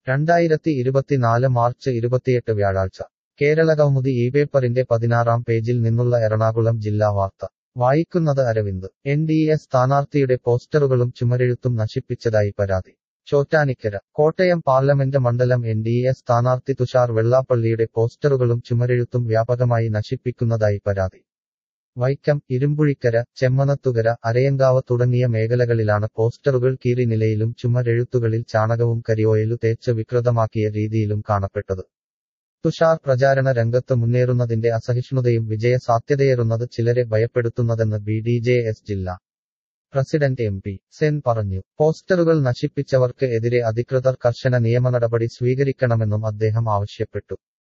രണ്ടായിരത്തി ഇരുപത്തിനാല് മാർച്ച് ഇരുപത്തിയെട്ട് വ്യാഴാഴ്ച കേരള കൗമുദി ഈ പേപ്പറിന്റെ പതിനാറാം പേജിൽ നിന്നുള്ള എറണാകുളം ജില്ലാ വാർത്ത വായിക്കുന്നത് അരവിന്ദ് എൻ ഡി എ സ്ഥാനാർത്ഥിയുടെ പോസ്റ്ററുകളും ചുമരെഴുത്തും നശിപ്പിച്ചതായി പരാതി ചോറ്റാനിക്കര കോട്ടയം പാർലമെന്റ് മണ്ഡലം എൻ ഡി എ സ്ഥാനാർത്ഥി തുഷാർ വെള്ളാപ്പള്ളിയുടെ പോസ്റ്ററുകളും ചുമരെഴുത്തും വ്യാപകമായി നശിപ്പിക്കുന്നതായി പരാതി വൈക്കം ഇരുമ്പുഴിക്കര ചെമ്മനത്തുകര അരയങ്കാവ് തുടങ്ങിയ മേഖലകളിലാണ് പോസ്റ്ററുകൾ കീറി നിലയിലും ചുമരെഴുത്തുകളിൽ ചാണകവും കരിയോയിലു തേച്ച് വികൃതമാക്കിയ രീതിയിലും കാണപ്പെട്ടത് തുഷാർ പ്രചാരണ രംഗത്ത് മുന്നേറുന്നതിന്റെ അസഹിഷ്ണുതയും വിജയ സാധ്യതയേറുന്നത് ചിലരെ ഭയപ്പെടുത്തുന്നതെന്ന് ബി ഡി ജെ എസ് ജില്ല പ്രസിഡന്റ് എം പി സെൻ പറഞ്ഞു പോസ്റ്ററുകൾ നശിപ്പിച്ചവർക്ക് എതിരെ അധികൃതർ കർശന നിയമനടപടി സ്വീകരിക്കണമെന്നും അദ്ദേഹം ആവശ്യപ്പെട്ടു